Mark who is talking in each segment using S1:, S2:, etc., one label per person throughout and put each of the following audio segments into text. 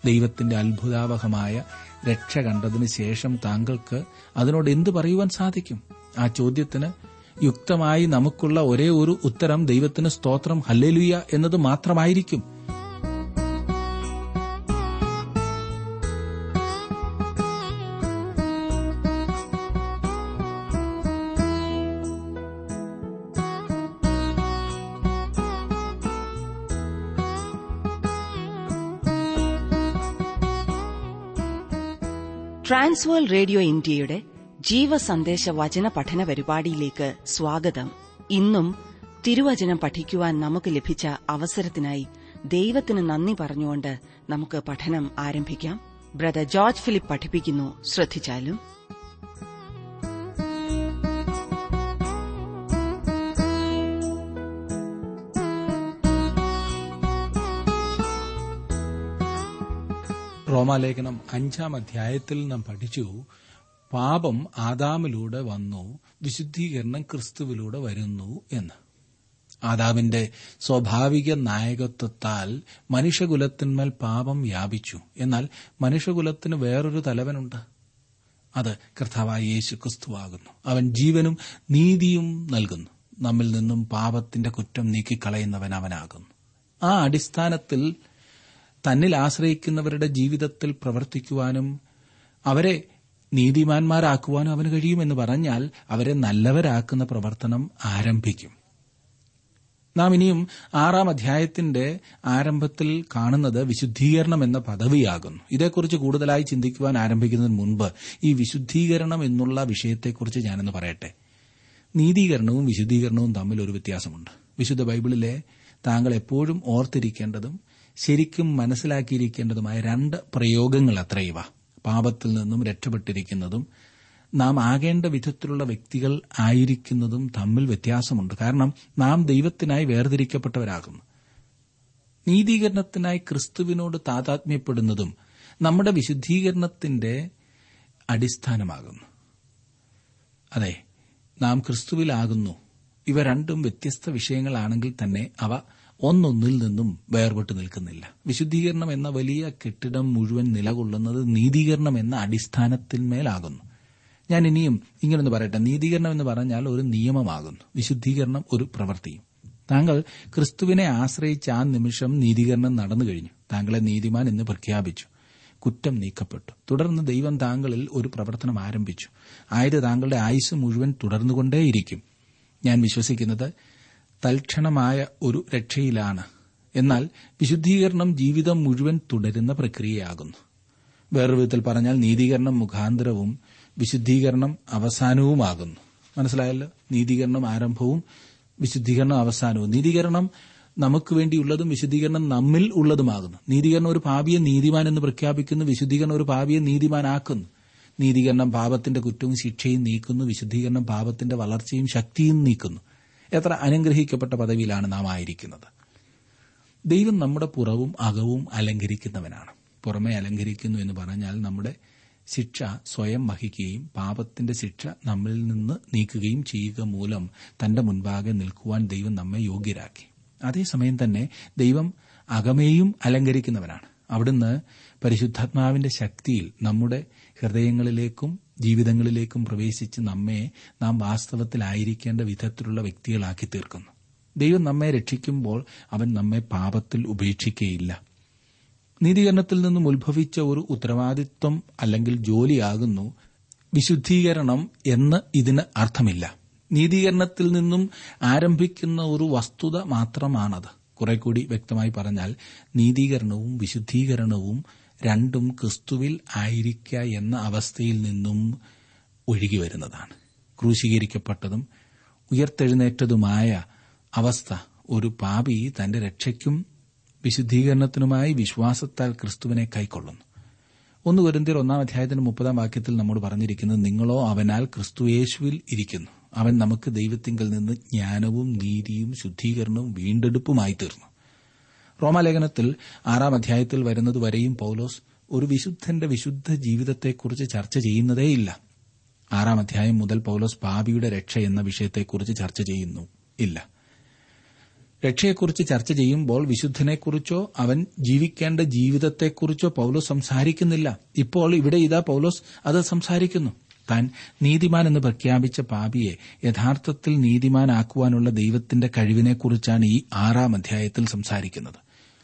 S1: ദൈവത്തിന്റെ അത്ഭുതാവഹമായ രക്ഷ കണ്ടതിന് ശേഷം താങ്കൾക്ക് അതിനോട് എന്തു പറയുവാൻ സാധിക്കും ആ ചോദ്യത്തിന് യുക്തമായി നമുക്കുള്ള ഒരേ ഒരു ഉത്തരം ദൈവത്തിന് സ്തോത്രം ഹല്ലേലുയ എന്നത് മാത്രമായിരിക്കും
S2: ട്രാൻസ്വേൾ റേഡിയോ ഇന്ത്യയുടെ ജീവസന്ദേശ വചന പഠന പരിപാടിയിലേക്ക് സ്വാഗതം ഇന്നും തിരുവചനം പഠിക്കുവാൻ നമുക്ക് ലഭിച്ച അവസരത്തിനായി ദൈവത്തിന് നന്ദി പറഞ്ഞുകൊണ്ട് നമുക്ക് പഠനം ആരംഭിക്കാം ബ്രദർ ജോർജ് ഫിലിപ്പ് പഠിപ്പിക്കുന്നു ശ്രദ്ധിച്ചാലും
S1: റോമാലേഖനം അഞ്ചാം അധ്യായത്തിൽ നാം പഠിച്ചു പാപം ആദാമിലൂടെ വന്നു വിശുദ്ധീകരണം ക്രിസ്തുവിലൂടെ വരുന്നു എന്ന് ആദാമിന്റെ സ്വാഭാവിക നായകത്വത്താൽ മനുഷ്യകുലത്തിന്മേൽ പാപം വ്യാപിച്ചു എന്നാൽ മനുഷ്യകുലത്തിന് വേറൊരു തലവനുണ്ട് അത് കർത്താവായ യേശു ക്രിസ്തുവാകുന്നു അവൻ ജീവനും നീതിയും നൽകുന്നു നമ്മിൽ നിന്നും പാപത്തിന്റെ കുറ്റം നീക്കിക്കളയുന്നവൻ അവനാകുന്നു ആ അടിസ്ഥാനത്തിൽ തന്നിൽ ആശ്രയിക്കുന്നവരുടെ ജീവിതത്തിൽ പ്രവർത്തിക്കുവാനും അവരെ നീതിമാന്മാരാക്കുവാനും അവന് കഴിയുമെന്ന് പറഞ്ഞാൽ അവരെ നല്ലവരാക്കുന്ന പ്രവർത്തനം ആരംഭിക്കും നാം ഇനിയും ആറാം അധ്യായത്തിന്റെ ആരംഭത്തിൽ കാണുന്നത് വിശുദ്ധീകരണം എന്ന പദവിയാകുന്നു ഇതേക്കുറിച്ച് കൂടുതലായി ചിന്തിക്കുവാൻ ആരംഭിക്കുന്നതിന് മുൻപ് ഈ വിശുദ്ധീകരണം എന്നുള്ള വിഷയത്തെക്കുറിച്ച് ഞാനൊന്ന് പറയട്ടെ നീതീകരണവും വിശുദ്ധീകരണവും തമ്മിൽ ഒരു വ്യത്യാസമുണ്ട് വിശുദ്ധ ബൈബിളിലെ താങ്കൾ എപ്പോഴും ഓർത്തിരിക്കേണ്ടതും ശരിക്കും മനസ്സിലാക്കിയിരിക്കേണ്ടതുമായ രണ്ട് പ്രയോഗങ്ങൾ അത്ര ഇവ പാപത്തിൽ നിന്നും രക്ഷപ്പെട്ടിരിക്കുന്നതും നാം ആകേണ്ട വിധത്തിലുള്ള വ്യക്തികൾ ആയിരിക്കുന്നതും തമ്മിൽ വ്യത്യാസമുണ്ട് കാരണം നാം ദൈവത്തിനായി വേർതിരിക്കപ്പെട്ടവരാകുന്നു നീതീകരണത്തിനായി ക്രിസ്തുവിനോട് താതാത്മ്യപ്പെടുന്നതും നമ്മുടെ വിശുദ്ധീകരണത്തിന്റെ അടിസ്ഥാനമാകുന്നു അതെ നാം ക്രിസ്തുവിലാകുന്നു ഇവ രണ്ടും വ്യത്യസ്ത വിഷയങ്ങളാണെങ്കിൽ തന്നെ അവ ഒന്നൊന്നിൽ നിന്നും വേർപെട്ട് നിൽക്കുന്നില്ല വിശുദ്ധീകരണം എന്ന വലിയ കെട്ടിടം മുഴുവൻ നിലകൊള്ളുന്നത് നീതീകരണം എന്ന അടിസ്ഥാനത്തിന്മേലാകുന്നു ഞാൻ ഇനിയും ഇങ്ങനൊന്ന് പറയട്ടെ നീതീകരണം എന്ന് പറഞ്ഞാൽ ഒരു നിയമമാകുന്നു വിശുദ്ധീകരണം ഒരു പ്രവൃത്തിയും താങ്കൾ ക്രിസ്തുവിനെ ആശ്രയിച്ച ആ നിമിഷം നീതീകരണം നടന്നു കഴിഞ്ഞു താങ്കളെ നീതിമാൻ എന്ന് പ്രഖ്യാപിച്ചു കുറ്റം നീക്കപ്പെട്ടു തുടർന്ന് ദൈവം താങ്കളിൽ ഒരു പ്രവർത്തനം ആരംഭിച്ചു ആയത് താങ്കളുടെ ആയുസ് മുഴുവൻ തുടർന്നുകൊണ്ടേയിരിക്കും ഞാൻ വിശ്വസിക്കുന്നത് തൽക്ഷണമായ ഒരു രക്ഷയിലാണ് എന്നാൽ വിശുദ്ധീകരണം ജീവിതം മുഴുവൻ തുടരുന്ന പ്രക്രിയയാകുന്നു വേറൊരു വിധത്തിൽ പറഞ്ഞാൽ നീതീകരണം മുഖാന്തരവും വിശുദ്ധീകരണം അവസാനവുമാകുന്നു മനസ്സിലായല്ലോ നീതീകരണം ആരംഭവും വിശുദ്ധീകരണം അവസാനവും നീതീകരണം നമുക്ക് വേണ്ടിയുള്ളതും വിശുദ്ധീകരണം നമ്മിൽ ഉള്ളതുമാകുന്നു നീതീകരണം ഒരു പാപിയെ നീതിമാൻ എന്ന് പ്രഖ്യാപിക്കുന്നു വിശുദ്ധീകരണം ഒരു പാപിയെ നീതിമാനാക്കുന്നു നീതീകരണം പാപത്തിന്റെ കുറ്റവും ശിക്ഷയും നീക്കുന്നു വിശുദ്ധീകരണം പാപത്തിന്റെ വളർച്ചയും ശക്തിയും നീക്കുന്നു എത്ര അനുഗ്രഹിക്കപ്പെട്ട പദവിയിലാണ് നാം ആയിരിക്കുന്നത് ദൈവം നമ്മുടെ പുറവും അകവും അലങ്കരിക്കുന്നവനാണ് പുറമെ അലങ്കരിക്കുന്നു എന്ന് പറഞ്ഞാൽ നമ്മുടെ ശിക്ഷ സ്വയം വഹിക്കുകയും പാപത്തിന്റെ ശിക്ഷ നമ്മിൽ നിന്ന് നീക്കുകയും ചെയ്യുക മൂലം തന്റെ മുൻപാകെ നിൽക്കുവാൻ ദൈവം നമ്മെ യോഗ്യരാക്കി അതേസമയം തന്നെ ദൈവം അകമേയും അലങ്കരിക്കുന്നവനാണ് അവിടുന്ന് പരിശുദ്ധാത്മാവിന്റെ ശക്തിയിൽ നമ്മുടെ ഹൃദയങ്ങളിലേക്കും ജീവിതങ്ങളിലേക്കും പ്രവേശിച്ച് നമ്മെ നാം വാസ്തവത്തിലായിരിക്കേണ്ട വിധത്തിലുള്ള വ്യക്തികളാക്കി തീർക്കുന്നു ദൈവം നമ്മെ രക്ഷിക്കുമ്പോൾ അവൻ നമ്മെ പാപത്തിൽ ഉപേക്ഷിക്കുകയില്ല നീതീകരണത്തിൽ നിന്നും ഉത്ഭവിച്ച ഒരു ഉത്തരവാദിത്വം അല്ലെങ്കിൽ ജോലിയാകുന്നു വിശുദ്ധീകരണം എന്ന് ഇതിന് അർത്ഥമില്ല നീതീകരണത്തിൽ നിന്നും ആരംഭിക്കുന്ന ഒരു വസ്തുത മാത്രമാണത് കുറെ കൂടി വ്യക്തമായി പറഞ്ഞാൽ നീതീകരണവും വിശുദ്ധീകരണവും രണ്ടും ക്രിസ്തുവിൽ ആയിരിക്കുക എന്ന അവസ്ഥയിൽ നിന്നും ഒഴുകി വരുന്നതാണ് ക്രൂശീകരിക്കപ്പെട്ടതും ഉയർത്തെഴുന്നേറ്റതുമായ അവസ്ഥ ഒരു പാപി തന്റെ രക്ഷയ്ക്കും വിശുദ്ധീകരണത്തിനുമായി വിശ്വാസത്താൽ ക്രിസ്തുവിനെ കൈക്കൊള്ളുന്നു ഒന്ന് കുരുന്തിർ ഒന്നാം അധ്യായത്തിന് മുപ്പതാം വാക്യത്തിൽ നമ്മോട് പറഞ്ഞിരിക്കുന്നത് നിങ്ങളോ അവനാൽ ക്രിസ്തുയേശുവിൽ ഇരിക്കുന്നു അവൻ നമുക്ക് ദൈവത്തിങ്കിൽ നിന്ന് ജ്ഞാനവും നീതിയും ശുദ്ധീകരണവും വീണ്ടെടുപ്പുമായി തീർന്നു റോമാലേഖനത്തിൽ ആറാം അധ്യായത്തിൽ വരുന്നതുവരെയും പൌലോസ് ഒരു വിശുദ്ധന്റെ വിശുദ്ധ ജീവിതത്തെക്കുറിച്ച് ചർച്ച ചെയ്യുന്നതേയില്ല ആറാം അധ്യായം മുതൽ പൌലോസ് പാപിയുടെ രക്ഷ എന്ന വിഷയത്തെക്കുറിച്ച് ചർച്ച ചെയ്യുന്നു ഇല്ല രക്ഷയെക്കുറിച്ച് ചർച്ച ചെയ്യുമ്പോൾ വിശുദ്ധനെക്കുറിച്ചോ അവൻ ജീവിക്കേണ്ട ജീവിതത്തെക്കുറിച്ചോ പൗലോസ് സംസാരിക്കുന്നില്ല ഇപ്പോൾ ഇവിടെ ഇതാ പൗലോസ് അത് സംസാരിക്കുന്നു താൻ നീതിമാൻ എന്ന് പ്രഖ്യാപിച്ച പാപിയെ യഥാർത്ഥത്തിൽ നീതിമാനാക്കുവാനുള്ള ദൈവത്തിന്റെ കഴിവിനെക്കുറിച്ചാണ് ഈ ആറാം അധ്യായത്തിൽ സംസാരിക്കുന്നത്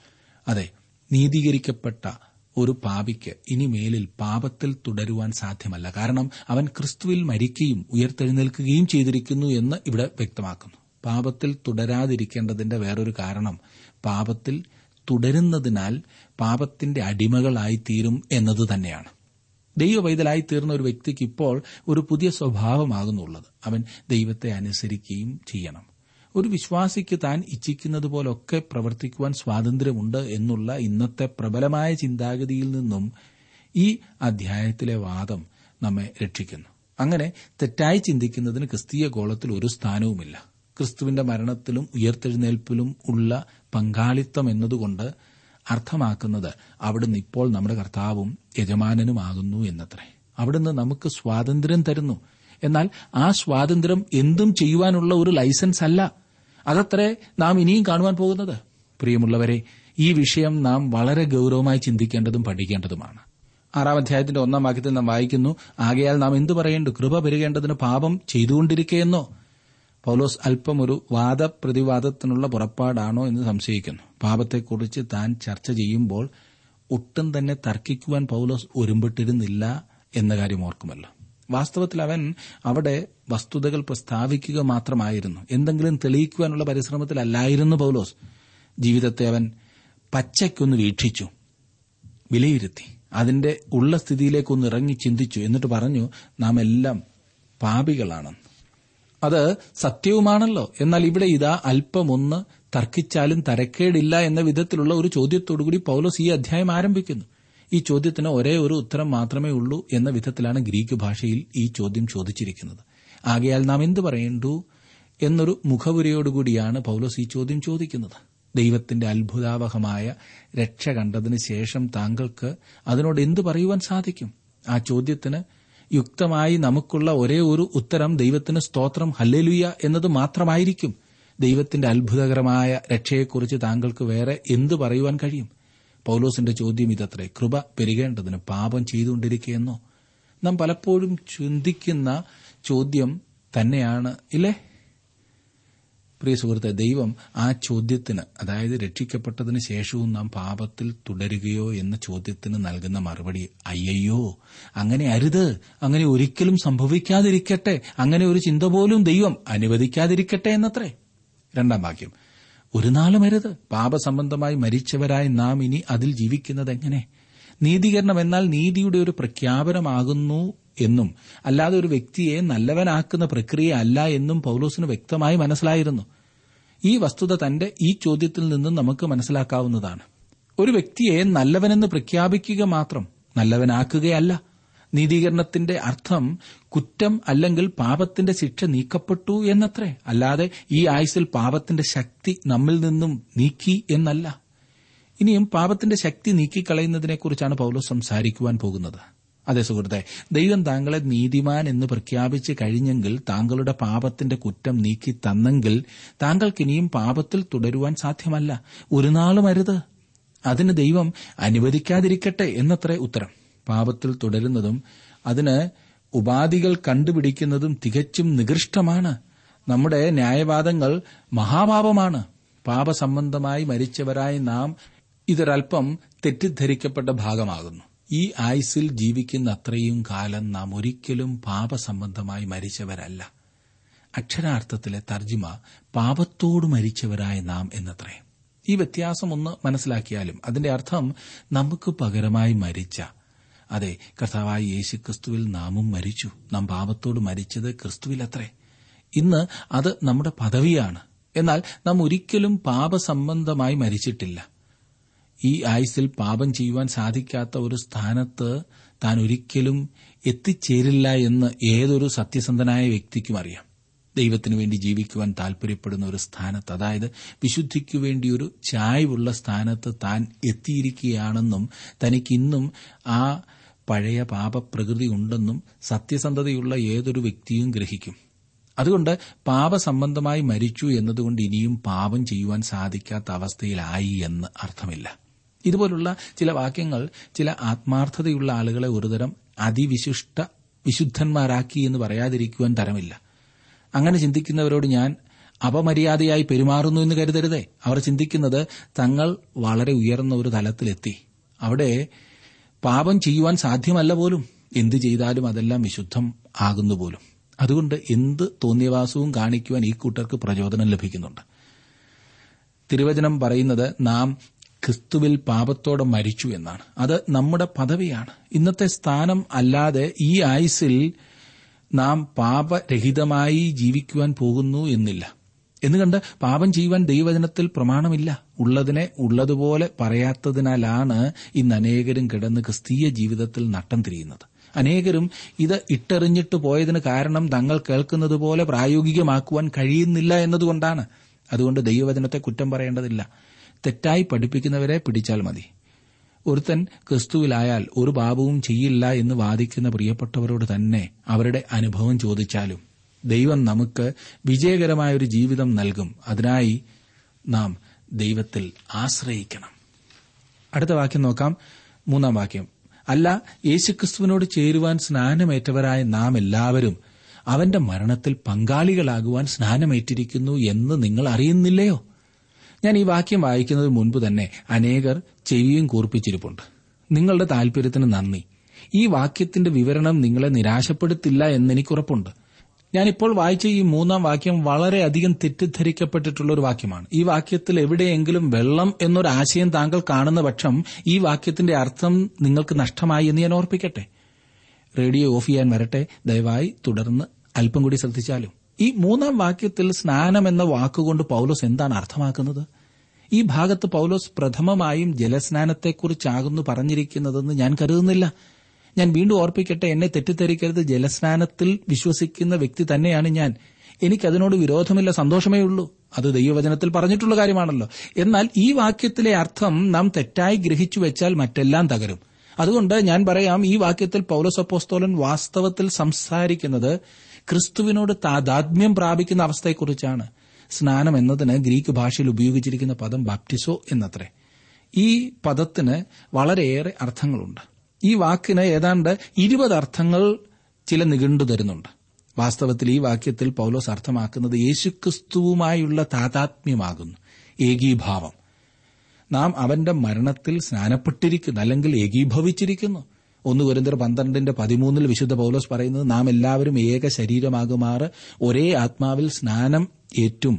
S1: അതെ നീതീകരിക്കപ്പെട്ട ഒരു പാപിക്ക് ഇനി മേലിൽ പാപത്തിൽ തുടരുവാൻ സാധ്യമല്ല കാരണം അവൻ ക്രിസ്തുവിൽ മരിക്കുകയും ഉയർത്തെഴുന്നേൽക്കുകയും ചെയ്തിരിക്കുന്നു എന്ന് ഇവിടെ വ്യക്തമാക്കുന്നു പാപത്തിൽ തുടരാതിരിക്കേണ്ടതിന്റെ വേറൊരു കാരണം പാപത്തിൽ തുടരുന്നതിനാൽ പാപത്തിന്റെ അടിമകളായിത്തീരും എന്നത് തന്നെയാണ് ദൈവവൈതലായി തീർന്ന ഒരു വ്യക്തിക്ക് ഇപ്പോൾ ഒരു പുതിയ സ്വഭാവമാകുന്നുള്ളത് അവൻ ദൈവത്തെ അനുസരിക്കുകയും ചെയ്യണം ഒരു വിശ്വാസിക്ക് താൻ ഇച്ഛിക്കുന്നത് പോലൊക്കെ പ്രവർത്തിക്കുവാൻ സ്വാതന്ത്ര്യമുണ്ട് എന്നുള്ള ഇന്നത്തെ പ്രബലമായ ചിന്താഗതിയിൽ നിന്നും ഈ അധ്യായത്തിലെ വാദം നമ്മെ രക്ഷിക്കുന്നു അങ്ങനെ തെറ്റായി ചിന്തിക്കുന്നതിന് ക്രിസ്തീയ ഗോളത്തിൽ ഒരു സ്ഥാനവുമില്ല ക്രിസ്തുവിന്റെ മരണത്തിലും ഉയർത്തെഴുന്നേൽപ്പിലും ഉള്ള പങ്കാളിത്തം എന്നതുകൊണ്ട് അർത്ഥമാക്കുന്നത് അവിടുന്ന് ഇപ്പോൾ നമ്മുടെ കർത്താവും യജമാനനുമാകുന്നു എന്നത്രേ അവിടുന്ന് നമുക്ക് സ്വാതന്ത്ര്യം തരുന്നു എന്നാൽ ആ സ്വാതന്ത്ര്യം എന്തും ചെയ്യുവാനുള്ള ഒരു ലൈസൻസ് അല്ല അതത്രേ നാം ഇനിയും കാണുവാൻ പോകുന്നത് പ്രിയമുള്ളവരെ ഈ വിഷയം നാം വളരെ ഗൌരവമായി ചിന്തിക്കേണ്ടതും പഠിക്കേണ്ടതുമാണ് ആറാം അധ്യായത്തിന്റെ ഒന്നാം വാക്യത്തിൽ നാം വായിക്കുന്നു ആകയാൽ നാം എന്തു പറയേണ്ടു കൃപ പെരുകേണ്ടതിന് പാപം ചെയ്തുകൊണ്ടിരിക്കുകയെന്നോ പൌലോസ് അല്പം ഒരു വാദപ്രതിവാദത്തിനുള്ള പുറപ്പാടാണോ എന്ന് സംശയിക്കുന്നു പാപത്തെക്കുറിച്ച് താൻ ചർച്ച ചെയ്യുമ്പോൾ ഒട്ടും തന്നെ തർക്കിക്കുവാൻ പൌലോസ് ഒരുമ്പിട്ടിരുന്നില്ല എന്ന കാര്യം ഓർക്കുമല്ലോ വാസ്തവത്തിൽ അവൻ അവിടെ വസ്തുതകൾ പ്രസ്താവിക്കുക മാത്രമായിരുന്നു എന്തെങ്കിലും തെളിയിക്കുവാനുള്ള പരിശ്രമത്തിലല്ലായിരുന്നു പൌലോസ് ജീവിതത്തെ അവൻ പച്ചയ്ക്കൊന്ന് വീക്ഷിച്ചു വിലയിരുത്തി അതിന്റെ ഉള്ള സ്ഥിതിയിലേക്കൊന്ന് ഇറങ്ങി ചിന്തിച്ചു എന്നിട്ട് പറഞ്ഞു നാം എല്ലാം പാപികളാണെന്ന് അത് സത്യവുമാണല്ലോ എന്നാൽ ഇവിടെ ഇതാ അല്പമൊന്ന് തർക്കിച്ചാലും തരക്കേടില്ല എന്ന വിധത്തിലുള്ള ഒരു ചോദ്യത്തോടുകൂടി പൌലോസ് ഈ അധ്യായം ആരംഭിക്കുന്നു ഈ ചോദ്യത്തിന് ഒരേ ഒരു ഉത്തരം മാത്രമേ ഉള്ളൂ എന്ന വിധത്തിലാണ് ഗ്രീക്ക് ഭാഷയിൽ ഈ ചോദ്യം ചോദിച്ചിരിക്കുന്നത് ആകയാൽ നാം എന്തു പറയേണ്ടു എന്നൊരു മുഖവുരയോടുകൂടിയാണ് പൌലോസ് ഈ ചോദ്യം ചോദിക്കുന്നത് ദൈവത്തിന്റെ അത്ഭുതാവഹമായ രക്ഷ കണ്ടതിന് ശേഷം താങ്കൾക്ക് അതിനോട് എന്തു പറയുവാൻ സാധിക്കും ആ ചോദ്യത്തിന് യുക്തമായി നമുക്കുള്ള ഒരേ ഒരു ഉത്തരം ദൈവത്തിന് സ്തോത്രം ഹല്ലേലുയ എന്നത് മാത്രമായിരിക്കും ദൈവത്തിന്റെ അത്ഭുതകരമായ രക്ഷയെക്കുറിച്ച് താങ്കൾക്ക് വേറെ എന്തു പറയുവാൻ കഴിയും പൌലോസിന്റെ ചോദ്യം ഇതത്രേ കൃപ പെരുകേണ്ടതിന് പാപം ചെയ്തുകൊണ്ടിരിക്കുകയെന്നോ നാം പലപ്പോഴും ചിന്തിക്കുന്ന ചോദ്യം തന്നെയാണ് ഇല്ലേ പ്രിയ സുഹൃത്തെ ദൈവം ആ ചോദ്യത്തിന് അതായത് രക്ഷിക്കപ്പെട്ടതിന് ശേഷവും നാം പാപത്തിൽ തുടരുകയോ എന്ന ചോദ്യത്തിന് നൽകുന്ന മറുപടി അയ്യയ്യോ അങ്ങനെ അരുത് അങ്ങനെ ഒരിക്കലും സംഭവിക്കാതിരിക്കട്ടെ അങ്ങനെ ഒരു ചിന്ത പോലും ദൈവം അനുവദിക്കാതിരിക്കട്ടെ എന്നത്രേ രണ്ടാം വാക്യം ഒരു നാളും അരുത് പാപസംബന്ധമായി മരിച്ചവരായി നാം ഇനി അതിൽ ജീവിക്കുന്നത് എങ്ങനെ നീതീകരണം എന്നാൽ നീതിയുടെ ഒരു പ്രഖ്യാപനമാകുന്നു എന്നും അല്ലാതെ ഒരു വ്യക്തിയെ നല്ലവനാക്കുന്ന പ്രക്രിയ അല്ല എന്നും പൌലോസിന് വ്യക്തമായി മനസ്സിലായിരുന്നു ഈ വസ്തുത തന്റെ ഈ ചോദ്യത്തിൽ നിന്നും നമുക്ക് മനസ്സിലാക്കാവുന്നതാണ് ഒരു വ്യക്തിയെ നല്ലവനെന്ന് പ്രഖ്യാപിക്കുക മാത്രം നല്ലവനാക്കുകയല്ല നീതീകരണത്തിന്റെ അർത്ഥം കുറ്റം അല്ലെങ്കിൽ പാപത്തിന്റെ ശിക്ഷ നീക്കപ്പെട്ടു എന്നത്രേ അല്ലാതെ ഈ ആയുസിൽ പാപത്തിന്റെ ശക്തി നമ്മിൽ നിന്നും നീക്കി എന്നല്ല ഇനിയും പാപത്തിന്റെ ശക്തി നീക്കിക്കളയുന്നതിനെക്കുറിച്ചാണ് പൌലോസ് സംസാരിക്കുവാൻ പോകുന്നത് അതെ സുഹൃത്തെ ദൈവം താങ്കളെ നീതിമാൻ എന്ന് പ്രഖ്യാപിച്ച് കഴിഞ്ഞെങ്കിൽ താങ്കളുടെ പാപത്തിന്റെ കുറ്റം നീക്കി തന്നെങ്കിൽ താങ്കൾക്കിനിയും പാപത്തിൽ തുടരുവാൻ സാധ്യമല്ല ഒരു നാളും അരുത് അതിന് ദൈവം അനുവദിക്കാതിരിക്കട്ടെ എന്നത്രേ ഉത്തരം പാപത്തിൽ തുടരുന്നതും അതിന് ഉപാധികൾ കണ്ടുപിടിക്കുന്നതും തികച്ചും നികൃഷ്ടമാണ് നമ്മുടെ ന്യായവാദങ്ങൾ മഹാപാപമാണ് പാപസംബന്ധമായി മരിച്ചവരായി നാം ഇതൊരൽപ്പം തെറ്റിദ്ധരിക്കപ്പെട്ട ഭാഗമാകുന്നു ഈ ആയുസിൽ ജീവിക്കുന്ന അത്രയും കാലം നാം ഒരിക്കലും പാപസംബന്ധമായി മരിച്ചവരല്ല അക്ഷരാർത്ഥത്തിലെ തർജിമ പാപത്തോട് മരിച്ചവരായ നാം എന്നത്രേ ഈ വ്യത്യാസം ഒന്ന് മനസ്സിലാക്കിയാലും അതിന്റെ അർത്ഥം നമുക്ക് പകരമായി മരിച്ച അതെ കർത്താവായ യേശു ക്രിസ്തുവിൽ നാമും മരിച്ചു നാം പാപത്തോട് മരിച്ചത് ക്രിസ്തുവിലത്രേ ഇന്ന് അത് നമ്മുടെ പദവിയാണ് എന്നാൽ നാം ഒരിക്കലും പാപസംബന്ധമായി മരിച്ചിട്ടില്ല ഈ ആയുസിൽ പാപം ചെയ്യുവാൻ സാധിക്കാത്ത ഒരു സ്ഥാനത്ത് താൻ ഒരിക്കലും എത്തിച്ചേരില്ല എന്ന് ഏതൊരു സത്യസന്ധനായ വ്യക്തിക്കും അറിയാം ദൈവത്തിനു വേണ്ടി ജീവിക്കുവാൻ താൽപര്യപ്പെടുന്ന ഒരു സ്ഥാനത്ത് അതായത് വിശുദ്ധിക്കു വേണ്ടി ഒരു ചായ്വുള്ള സ്ഥാനത്ത് താൻ എത്തിയിരിക്കുകയാണെന്നും തനിക്കിന്നും ആ പഴയ പാപപ്രകൃതി ഉണ്ടെന്നും സത്യസന്ധതയുള്ള ഏതൊരു വ്യക്തിയും ഗ്രഹിക്കും അതുകൊണ്ട് പാപസംബന്ധമായി മരിച്ചു എന്നതുകൊണ്ട് ഇനിയും പാപം ചെയ്യുവാൻ സാധിക്കാത്ത അവസ്ഥയിലായി എന്ന് അർത്ഥമില്ല ഇതുപോലുള്ള ചില വാക്യങ്ങൾ ചില ആത്മാർത്ഥതയുള്ള ആളുകളെ ഒരുതരം അതിവിശിഷ്ട വിശുദ്ധന്മാരാക്കി എന്ന് പറയാതിരിക്കുവാൻ തരമില്ല അങ്ങനെ ചിന്തിക്കുന്നവരോട് ഞാൻ അപമര്യാദയായി പെരുമാറുന്നു എന്ന് കരുതരുതേ അവർ ചിന്തിക്കുന്നത് തങ്ങൾ വളരെ ഉയർന്ന ഒരു തലത്തിലെത്തി അവിടെ പാപം ചെയ്യുവാൻ സാധ്യമല്ല പോലും എന്ത് ചെയ്താലും അതെല്ലാം വിശുദ്ധം ആകുന്നു പോലും അതുകൊണ്ട് എന്ത് തോന്നിയവാസവും കാണിക്കുവാൻ ഈ കൂട്ടർക്ക് പ്രചോദനം ലഭിക്കുന്നുണ്ട് തിരുവചനം പറയുന്നത് നാം ക്രിസ്തുവിൽ പാപത്തോടെ മരിച്ചു എന്നാണ് അത് നമ്മുടെ പദവിയാണ് ഇന്നത്തെ സ്ഥാനം അല്ലാതെ ഈ ആയുസിൽ നാം പാപരഹിതമായി ജീവിക്കുവാൻ പോകുന്നു എന്നില്ല എന്നുകണ്ട് പാപം ചെയ്യുവാൻ ദൈവവചനത്തിൽ പ്രമാണമില്ല ഉള്ളതിനെ ഉള്ളതുപോലെ പറയാത്തതിനാലാണ് ഇന്ന് അനേകരും കിടന്ന് ക്രിസ്തീയ ജീവിതത്തിൽ നട്ടം തിരിയുന്നത് അനേകരും ഇത് ഇട്ടെറിഞ്ഞിട്ട് പോയതിന് കാരണം തങ്ങൾ കേൾക്കുന്നത് പോലെ പ്രായോഗികമാക്കുവാൻ കഴിയുന്നില്ല എന്നതുകൊണ്ടാണ് അതുകൊണ്ട് ദൈവവചനത്തെ കുറ്റം പറയേണ്ടതില്ല തെറ്റായി പഠിപ്പിക്കുന്നവരെ പിടിച്ചാൽ മതി ഒരുത്തൻ ക്രിസ്തുവിലായാൽ ഒരു പാപവും ചെയ്യില്ല എന്ന് വാദിക്കുന്ന പ്രിയപ്പെട്ടവരോട് തന്നെ അവരുടെ അനുഭവം ചോദിച്ചാലും ദൈവം നമുക്ക് വിജയകരമായ ഒരു ജീവിതം നൽകും അതിനായി നാം ദൈവത്തിൽ ആശ്രയിക്കണം അടുത്ത വാക്യം നോക്കാം മൂന്നാം വാക്യം അല്ല യേശുക്രിസ്തുവിനോട് ചേരുവാൻ സ്നാനമേറ്റവരായ നാം എല്ലാവരും അവന്റെ മരണത്തിൽ പങ്കാളികളാകുവാൻ സ്നാനമേറ്റിരിക്കുന്നു എന്ന് നിങ്ങൾ അറിയുന്നില്ലയോ ഞാൻ ഈ വാക്യം വായിക്കുന്നതിന് മുൻപ് തന്നെ അനേകർ ചെവിയും കൂർപ്പിച്ചിരിപ്പുണ്ട് നിങ്ങളുടെ താൽപര്യത്തിന് നന്ദി ഈ വാക്യത്തിന്റെ വിവരണം നിങ്ങളെ നിരാശപ്പെടുത്തില്ല എന്നെനിക്കുറപ്പുണ്ട് ഞാനിപ്പോൾ വായിച്ച ഈ മൂന്നാം വാക്യം വളരെയധികം തെറ്റിദ്ധരിക്കപ്പെട്ടിട്ടുള്ള ഒരു വാക്യമാണ് ഈ വാക്യത്തിൽ എവിടെയെങ്കിലും വെള്ളം എന്നൊരു ആശയം താങ്കൾ കാണുന്ന പക്ഷം ഈ വാക്യത്തിന്റെ അർത്ഥം നിങ്ങൾക്ക് നഷ്ടമായി എന്ന് ഞാൻ ഓർപ്പിക്കട്ടെ റേഡിയോ ഓഫ് ചെയ്യാൻ വരട്ടെ ദയവായി തുടർന്ന് അല്പം കൂടി ശ്രദ്ധിച്ചാലും ഈ മൂന്നാം വാക്യത്തിൽ സ്നാനം എന്ന വാക്കുകൊണ്ട് പൌലോസ് എന്താണ് അർത്ഥമാക്കുന്നത് ഈ ഭാഗത്ത് പൌലോസ് പ്രഥമമായും ജലസ്നാനത്തെക്കുറിച്ചാകുന്നു പറഞ്ഞിരിക്കുന്നതെന്ന് ഞാൻ കരുതുന്നില്ല ഞാൻ വീണ്ടും ഓർപ്പിക്കട്ടെ എന്നെ തെറ്റിദ്ധരിക്കരുത് ജലസ്നാനത്തിൽ വിശ്വസിക്കുന്ന വ്യക്തി തന്നെയാണ് ഞാൻ എനിക്കതിനോട് വിരോധമില്ല സന്തോഷമേ ഉള്ളൂ അത് ദൈവവചനത്തിൽ പറഞ്ഞിട്ടുള്ള കാര്യമാണല്ലോ എന്നാൽ ഈ വാക്യത്തിലെ അർത്ഥം നാം തെറ്റായി ഗ്രഹിച്ചു വെച്ചാൽ മറ്റെല്ലാം തകരും അതുകൊണ്ട് ഞാൻ പറയാം ഈ വാക്യത്തിൽ പൌലോസപ്പോസ്തോലൻ വാസ്തവത്തിൽ സംസാരിക്കുന്നത് ക്രിസ്തുവിനോട് താതാത്മ്യം പ്രാപിക്കുന്ന അവസ്ഥയെക്കുറിച്ചാണ് സ്നാനം എന്നതിന് ഗ്രീക്ക് ഭാഷയിൽ ഉപയോഗിച്ചിരിക്കുന്ന പദം ബാപ്റ്റിസോ എന്നത്രേ ഈ പദത്തിന് വളരെയേറെ അർത്ഥങ്ങളുണ്ട് ഈ വാക്കിന് ഏതാണ്ട് ഇരുപത് അർത്ഥങ്ങൾ ചില നിഘണ്ടു തരുന്നുണ്ട് വാസ്തവത്തിൽ ഈ വാക്യത്തിൽ പൌലോസ് അർത്ഥമാക്കുന്നത് യേശുക്രിസ്തുവുമായുള്ള താതാത്മ്യമാകുന്നു ഏകീഭാവം നാം അവന്റെ മരണത്തിൽ സ്നാനപ്പെട്ടിരിക്കുന്നു അല്ലെങ്കിൽ ഏകീഭവിച്ചിരിക്കുന്നു ഒന്ന് കുരിന്തർ പന്ത്രണ്ടിന്റെ പതിമൂന്നിൽ വിശുദ്ധ പൌലോസ് പറയുന്നത് നാം എല്ലാവരും ഏക ശരീരമാകുമാറ് ഒരേ ആത്മാവിൽ സ്നാനം ഏറ്റും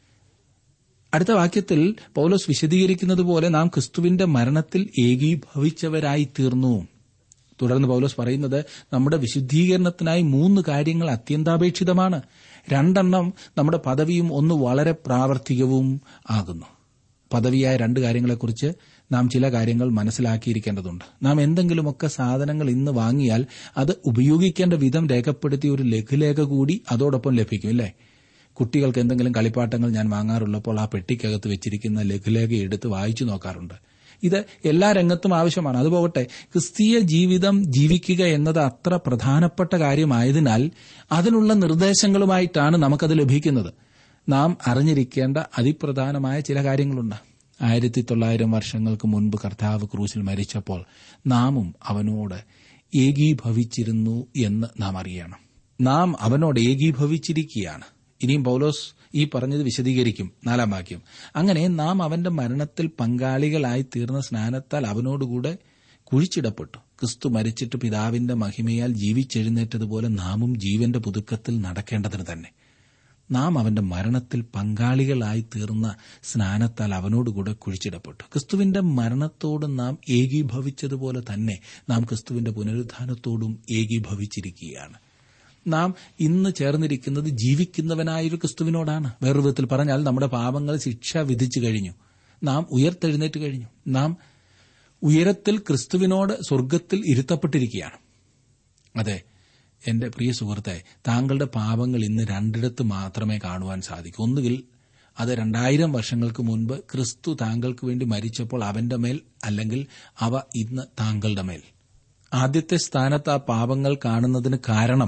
S1: അടുത്ത വാക്യത്തിൽ പൌലോസ് വിശദീകരിക്കുന്നത് പോലെ നാം ക്രിസ്തുവിന്റെ മരണത്തിൽ ഏകീഭവിച്ചവരായി തീർന്നു തുടർന്ന് പൌലോസ് പറയുന്നത് നമ്മുടെ വിശുദ്ധീകരണത്തിനായി മൂന്ന് കാര്യങ്ങൾ അത്യന്താപേക്ഷിതമാണ് രണ്ടെണ്ണം നമ്മുടെ പദവിയും ഒന്ന് വളരെ പ്രാവർത്തികവും ആകുന്നു പദവിയായ രണ്ട് കാര്യങ്ങളെക്കുറിച്ച് നാം ചില കാര്യങ്ങൾ മനസ്സിലാക്കിയിരിക്കേണ്ടതുണ്ട് നാം എന്തെങ്കിലുമൊക്കെ സാധനങ്ങൾ ഇന്ന് വാങ്ങിയാൽ അത് ഉപയോഗിക്കേണ്ട വിധം രേഖപ്പെടുത്തിയ ഒരു ലഘുലേഖ കൂടി അതോടൊപ്പം ലഭിക്കും അല്ലേ കുട്ടികൾക്ക് എന്തെങ്കിലും കളിപ്പാട്ടങ്ങൾ ഞാൻ വാങ്ങാറുള്ളപ്പോൾ ആ പെട്ടിക്കകത്ത് വെച്ചിരിക്കുന്ന ലഘുലേഖ എടുത്ത് വായിച്ചു നോക്കാറുണ്ട് ഇത് എല്ലാ രംഗത്തും ആവശ്യമാണ് അതുപോകട്ടെ ക്രിസ്തീയ ജീവിതം ജീവിക്കുക എന്നത് അത്ര പ്രധാനപ്പെട്ട കാര്യമായതിനാൽ അതിനുള്ള നിർദ്ദേശങ്ങളുമായിട്ടാണ് നമുക്കത് ലഭിക്കുന്നത് നാം അറിഞ്ഞിരിക്കേണ്ട അതിപ്രധാനമായ ചില കാര്യങ്ങളുണ്ട് ആയിരത്തി തൊള്ളായിരം വർഷങ്ങൾക്ക് മുൻപ് കർത്താവ് ക്രൂശിൽ മരിച്ചപ്പോൾ നാമും അവനോട് ഏകീഭവിച്ചിരുന്നു എന്ന് നാം അറിയണം നാം അവനോട് ഏകീഭവിച്ചിരിക്കുകയാണ് ഇനിയും പൌലോസ് ഈ പറഞ്ഞത് വിശദീകരിക്കും നാലാം വാക്യം അങ്ങനെ നാം അവന്റെ മരണത്തിൽ പങ്കാളികളായി തീർന്ന സ്നാനത്താൽ അവനോടുകൂടെ കുഴിച്ചിടപ്പെട്ടു ക്രിസ്തു മരിച്ചിട്ട് പിതാവിന്റെ മഹിമയാൽ ജീവിച്ചെഴുന്നേറ്റതുപോലെ നാമും ജീവന്റെ പുതുക്കത്തിൽ നടക്കേണ്ടതിന് തന്നെ നാം അവന്റെ മരണത്തിൽ പങ്കാളികളായി തീർന്ന സ്നാനത്താൽ അവനോടുകൂടെ കുഴിച്ചിടപ്പെട്ടു ക്രിസ്തുവിന്റെ മരണത്തോട് നാം ഏകീഭവിച്ചതുപോലെ തന്നെ നാം ക്രിസ്തുവിന്റെ പുനരുദ്ധാനത്തോടും ഏകീഭവിച്ചിരിക്കുകയാണ് നാം ഇന്ന് ചേർന്നിരിക്കുന്നത് ജീവിക്കുന്നവനായൊരു ക്രിസ്തുവിനോടാണ് വേറൊരു വിധത്തിൽ പറഞ്ഞാൽ നമ്മുടെ പാപങ്ങൾ ശിക്ഷ വിധിച്ചു കഴിഞ്ഞു നാം ഉയർത്തെഴുന്നേറ്റ് കഴിഞ്ഞു നാം ഉയരത്തിൽ ക്രിസ്തുവിനോട് സ്വർഗത്തിൽ ഇരുത്തപ്പെട്ടിരിക്കുകയാണ് അതെ എന്റെ പ്രിയ സുഹൃത്തെ താങ്കളുടെ പാപങ്ങൾ ഇന്ന് രണ്ടിടത്ത് മാത്രമേ കാണുവാൻ സാധിക്കൂ ഒന്നുകിൽ അത് രണ്ടായിരം വർഷങ്ങൾക്ക് മുൻപ് ക്രിസ്തു താങ്കൾക്ക് വേണ്ടി മരിച്ചപ്പോൾ അവന്റെ മേൽ അല്ലെങ്കിൽ അവ ഇന്ന് താങ്കളുടെ മേൽ ആദ്യത്തെ സ്ഥാനത്ത് ആ പാപങ്ങൾ കാണുന്നതിന് കാരണം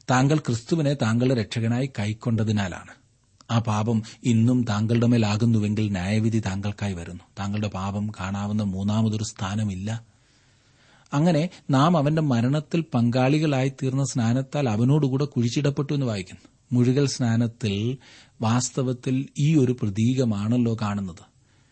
S1: താങ്കൾ ക്രിസ്തുവിനെ താങ്കളുടെ രക്ഷകനായി കൈക്കൊണ്ടതിനാലാണ് ആ പാപം ഇന്നും താങ്കളുടെ മേലാകുന്നുവെങ്കിൽ ന്യായവിധി താങ്കൾക്കായി വരുന്നു താങ്കളുടെ പാപം കാണാവുന്ന മൂന്നാമതൊരു സ്ഥാനമില്ല അങ്ങനെ നാം അവന്റെ മരണത്തിൽ പങ്കാളികളായി തീർന്ന സ്നാനത്താൽ അവനോടുകൂടെ കുഴിച്ചിടപ്പെട്ടു എന്ന് വായിക്കുന്നു മുഴുകൽ സ്നാനത്തിൽ വാസ്തവത്തിൽ ഈ ഒരു പ്രതീകമാണല്ലോ കാണുന്നത്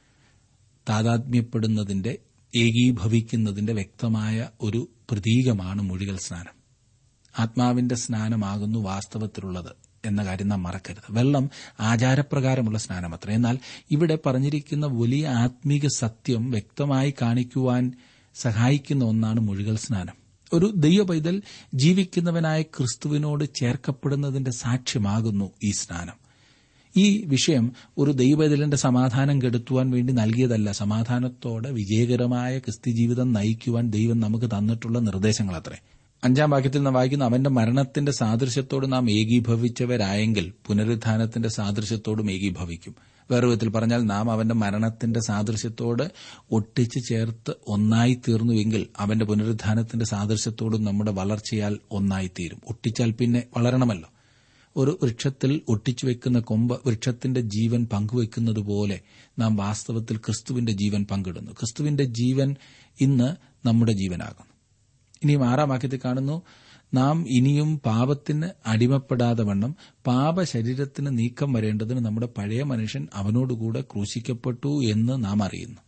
S1: താതാത്മ്യപ്പെടുന്നതിന്റെ ഏകീഭവിക്കുന്നതിന്റെ വ്യക്തമായ ഒരു പ്രതീകമാണ് മുഴുകൽ സ്നാനം ആത്മാവിന്റെ സ്നാനമാകുന്നു വാസ്തവത്തിലുള്ളത് എന്ന കാര്യം നാം മറക്കരുത് വെള്ളം ആചാരപ്രകാരമുള്ള സ്നാനമത്ര എന്നാൽ ഇവിടെ പറഞ്ഞിരിക്കുന്ന വലിയ ആത്മീക സത്യം വ്യക്തമായി കാണിക്കുവാൻ സഹായിക്കുന്ന ഒന്നാണ് മുഴുകൽ സ്നാനം ഒരു ദൈവ പൈതൽ ജീവിക്കുന്നവനായ ക്രിസ്തുവിനോട് ചേർക്കപ്പെടുന്നതിന്റെ സാക്ഷ്യമാകുന്നു ഈ സ്നാനം ഈ വിഷയം ഒരു ദൈവപൈതലിന്റെ സമാധാനം കെടുത്തുവാൻ വേണ്ടി നൽകിയതല്ല സമാധാനത്തോടെ വിജയകരമായ ക്രിസ്തു ജീവിതം നയിക്കുവാൻ ദൈവം നമുക്ക് തന്നിട്ടുള്ള നിർദ്ദേശങ്ങളത്രേ അഞ്ചാം വാക്യത്തിൽ നാം വായിക്കുന്ന അവന്റെ മരണത്തിന്റെ സാദൃശ്യത്തോട് നാം ഏകീഭവിച്ചവരായെങ്കിൽ പുനരുത്ഥാനത്തിന്റെ സാദൃശ്യത്തോടും ഏകീഭവിക്കും വേറെ വിധത്തിൽ പറഞ്ഞാൽ നാം അവന്റെ മരണത്തിന്റെ സാദൃശ്യത്തോട് ഒട്ടിച്ചു ചേർത്ത് ഒന്നായി തീർന്നുവെങ്കിൽ അവന്റെ പുനരുത്ഥാനത്തിന്റെ സാദൃശ്യത്തോടും നമ്മുടെ വളർച്ചയാൽ ഒന്നായിത്തീരും ഒട്ടിച്ചാൽ പിന്നെ വളരണമല്ലോ ഒരു വൃക്ഷത്തിൽ ഒട്ടിച്ചു വെക്കുന്ന കൊമ്പ് വൃക്ഷത്തിന്റെ ജീവൻ പങ്കുവെക്കുന്നത് പോലെ നാം വാസ്തവത്തിൽ ക്രിസ്തുവിന്റെ ജീവൻ പങ്കിടുന്നു ക്രിസ്തുവിന്റെ ജീവൻ ഇന്ന് നമ്മുടെ ജീവനാകുന്നു ഇനിയും ആറാം വാക്യത്തിൽ കാണുന്നു നാം ഇനിയും പാപത്തിന് അടിമപ്പെടാതെ വണ്ണം പാപ ശരീരത്തിന് നീക്കം വരേണ്ടതിന് നമ്മുടെ പഴയ മനുഷ്യൻ അവനോടുകൂടെ ക്രൂശിക്കപ്പെട്ടു എന്ന് നാം അറിയുന്നു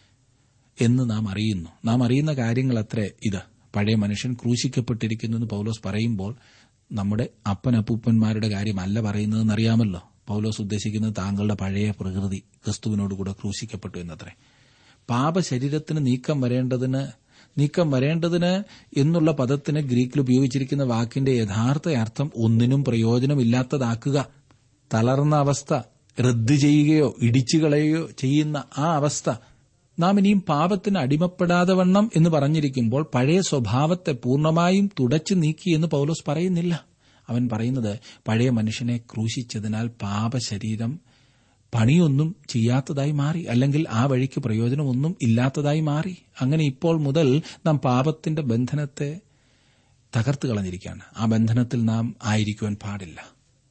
S1: എന്ന് നാം അറിയുന്നു നാം അറിയുന്ന കാര്യങ്ങളത്രേ ഇത് പഴയ മനുഷ്യൻ ക്രൂശിക്കപ്പെട്ടിരിക്കുന്നു എന്ന് പൗലോസ് പറയുമ്പോൾ നമ്മുടെ അപ്പനപ്പൂപ്പന്മാരുടെ കാര്യമല്ല പറയുന്നതെന്ന് അറിയാമല്ലോ പൗലോസ് ഉദ്ദേശിക്കുന്നത് താങ്കളുടെ പഴയ പ്രകൃതി ക്രിസ്തുവിനോടുകൂടെ ക്രൂശിക്കപ്പെട്ടു എന്നത്രേ പാപശരീരത്തിന് നീക്കം വരേണ്ടതിന് നീക്കം വരേണ്ടതിന് എന്നുള്ള പദത്തിന് ഗ്രീക്കിൽ ഉപയോഗിച്ചിരിക്കുന്ന വാക്കിന്റെ യഥാർത്ഥ അർത്ഥം ഒന്നിനും പ്രയോജനമില്ലാത്തതാക്കുക തളർന്ന അവസ്ഥ റദ്ദ് ചെയ്യുകയോ ഇടിച്ചു കളയുകയോ ചെയ്യുന്ന ആ അവസ്ഥ നാം ഇനിയും പാപത്തിന് അടിമപ്പെടാതെ വണ്ണം എന്ന് പറഞ്ഞിരിക്കുമ്പോൾ പഴയ സ്വഭാവത്തെ പൂർണ്ണമായും തുടച്ചു നീക്കി എന്ന് പൗലോസ് പറയുന്നില്ല അവൻ പറയുന്നത് പഴയ മനുഷ്യനെ ക്രൂശിച്ചതിനാൽ പാപശരീരം പണിയൊന്നും ചെയ്യാത്തതായി മാറി അല്ലെങ്കിൽ ആ വഴിക്ക് പ്രയോജനമൊന്നും ഇല്ലാത്തതായി മാറി അങ്ങനെ ഇപ്പോൾ മുതൽ നാം പാപത്തിന്റെ ബന്ധനത്തെ തകർത്ത് കളഞ്ഞിരിക്കുകയാണ് ആ ബന്ധനത്തിൽ നാം ആയിരിക്കുവാൻ പാടില്ല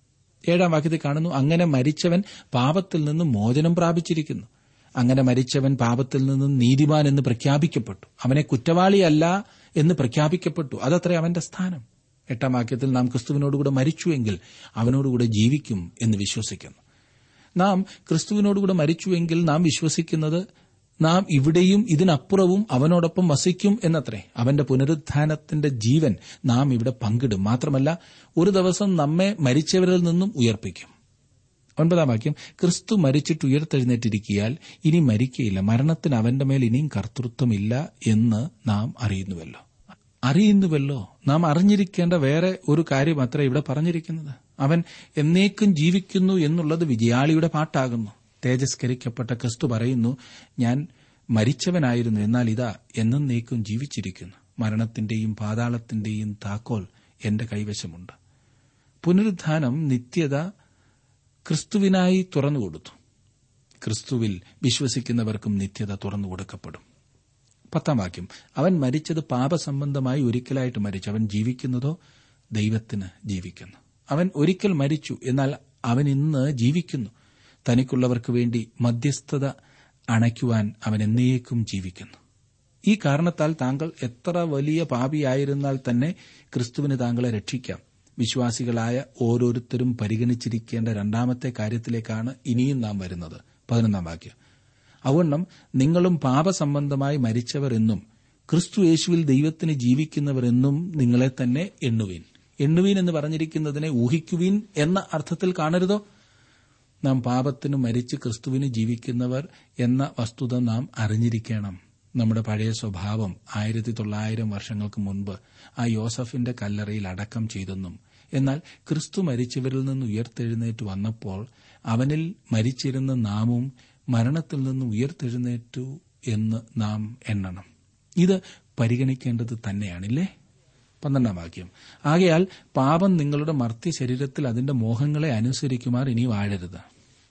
S1: ഏഴാം വാക്യത്തിൽ കാണുന്നു അങ്ങനെ മരിച്ചവൻ പാപത്തിൽ നിന്ന് മോചനം പ്രാപിച്ചിരിക്കുന്നു അങ്ങനെ മരിച്ചവൻ പാപത്തിൽ നിന്നും നീതിമാൻ എന്ന് പ്രഖ്യാപിക്കപ്പെട്ടു അവനെ കുറ്റവാളിയല്ല എന്ന് പ്രഖ്യാപിക്കപ്പെട്ടു അതത്രേ അവന്റെ സ്ഥാനം എട്ടാം വാക്യത്തിൽ നാം ക്രിസ്തുവിനോടുകൂടെ മരിച്ചുവെങ്കിൽ അവനോടുകൂടെ ജീവിക്കും എന്ന് വിശ്വസിക്കുന്നു നാം ക്രിസ്തുവിനോടുകൂടെ മരിച്ചുവെങ്കിൽ നാം വിശ്വസിക്കുന്നത് നാം ഇവിടെയും ഇതിനപ്പുറവും അവനോടൊപ്പം വസിക്കും എന്നത്രേ അവന്റെ പുനരുത്ഥാനത്തിന്റെ ജീവൻ നാം ഇവിടെ പങ്കിടും മാത്രമല്ല ഒരു ദിവസം നമ്മെ മരിച്ചവരിൽ നിന്നും ഉയർപ്പിക്കും ഒൻപതാം വാക്യം ക്രിസ്തു മരിച്ചിട്ട് ഉയർത്തെഴുന്നേറ്റിരിക്കിയാൽ ഇനി മരിക്കയില്ല മരണത്തിന് അവന്റെ മേൽ ഇനിയും കർത്തൃത്വമില്ല എന്ന് നാം അറിയുന്നുവല്ലോ അറിയുന്നുവല്ലോ നാം അറിഞ്ഞിരിക്കേണ്ട വേറെ ഒരു കാര്യം അത്ര ഇവിടെ പറഞ്ഞിരിക്കുന്നത് അവൻ എന്നേക്കും ജീവിക്കുന്നു എന്നുള്ളത് വിജയാളിയുടെ പാട്ടാകുന്നു തേജസ്കരിക്കപ്പെട്ട ക്രിസ്തു പറയുന്നു ഞാൻ മരിച്ചവനായിരുന്നു എന്നാൽ ഇതാ എന്നേക്കും ജീവിച്ചിരിക്കുന്നു മരണത്തിന്റെയും പാതാളത്തിന്റെയും താക്കോൽ എന്റെ കൈവശമുണ്ട് പുനരുത്ഥാനം നിത്യത ക്രിസ്തുവിനായി തുറന്നുകൊടുത്തു ക്രിസ്തുവിൽ വിശ്വസിക്കുന്നവർക്കും നിത്യത തുറന്നു കൊടുക്കപ്പെടും പത്താം വാക്യം അവൻ മരിച്ചത് പാപസംബന്ധമായി ഒരിക്കലായിട്ട് മരിച്ചു അവൻ ജീവിക്കുന്നതോ ദൈവത്തിന് ജീവിക്കുന്നു അവൻ ഒരിക്കൽ മരിച്ചു എന്നാൽ അവൻ ഇന്ന് ജീവിക്കുന്നു തനിക്കുള്ളവർക്ക് വേണ്ടി മധ്യസ്ഥത അണയ്ക്കുവാൻ അവൻ എന്നേക്കും ജീവിക്കുന്നു ഈ കാരണത്താൽ താങ്കൾ എത്ര വലിയ പാപിയായിരുന്നാൽ തന്നെ ക്രിസ്തുവിന് താങ്കളെ രക്ഷിക്കാം വിശ്വാസികളായ ഓരോരുത്തരും പരിഗണിച്ചിരിക്കേണ്ട രണ്ടാമത്തെ കാര്യത്തിലേക്കാണ് ഇനിയും നാം വരുന്നത് പതിനൊന്നാം വാക്യം അവണ്ണം നിങ്ങളും പാപസംബന്ധമായി മരിച്ചവർ എന്നും ക്രിസ്തു യേശുവിൽ ദൈവത്തിന് ജീവിക്കുന്നവർ എന്നും നിങ്ങളെ തന്നെ എണ്ണുവീൻ എണ്ണുവീൻ എന്ന് പറഞ്ഞിരിക്കുന്നതിനെ ഊഹിക്കുവീൻ എന്ന അർത്ഥത്തിൽ കാണരുതോ നാം പാപത്തിന് മരിച്ച് ക്രിസ്തുവിന് ജീവിക്കുന്നവർ എന്ന വസ്തുത നാം അറിഞ്ഞിരിക്കണം നമ്മുടെ പഴയ സ്വഭാവം ആയിരത്തി തൊള്ളായിരം വർഷങ്ങൾക്ക് മുൻപ് ആ യോസഫിന്റെ കല്ലറയിൽ അടക്കം ചെയ്തെന്നും എന്നാൽ ക്രിസ്തു മരിച്ചവരിൽ നിന്ന് ഉയർത്തെഴുന്നേറ്റ് വന്നപ്പോൾ അവനിൽ മരിച്ചിരുന്ന നാമും മരണത്തിൽ നിന്ന് ഉയർത്തെഴുന്നേറ്റു എന്ന് നാം എണ്ണണം ഇത് പരിഗണിക്കേണ്ടത് തന്നെയാണില്ലേ പന്ത്രണ്ടാം വാക്യം ആകയാൽ പാപം നിങ്ങളുടെ മർത്യ ശരീരത്തിൽ അതിന്റെ മോഹങ്ങളെ അനുസരിക്കുമാർ ഇനി വാഴരുത്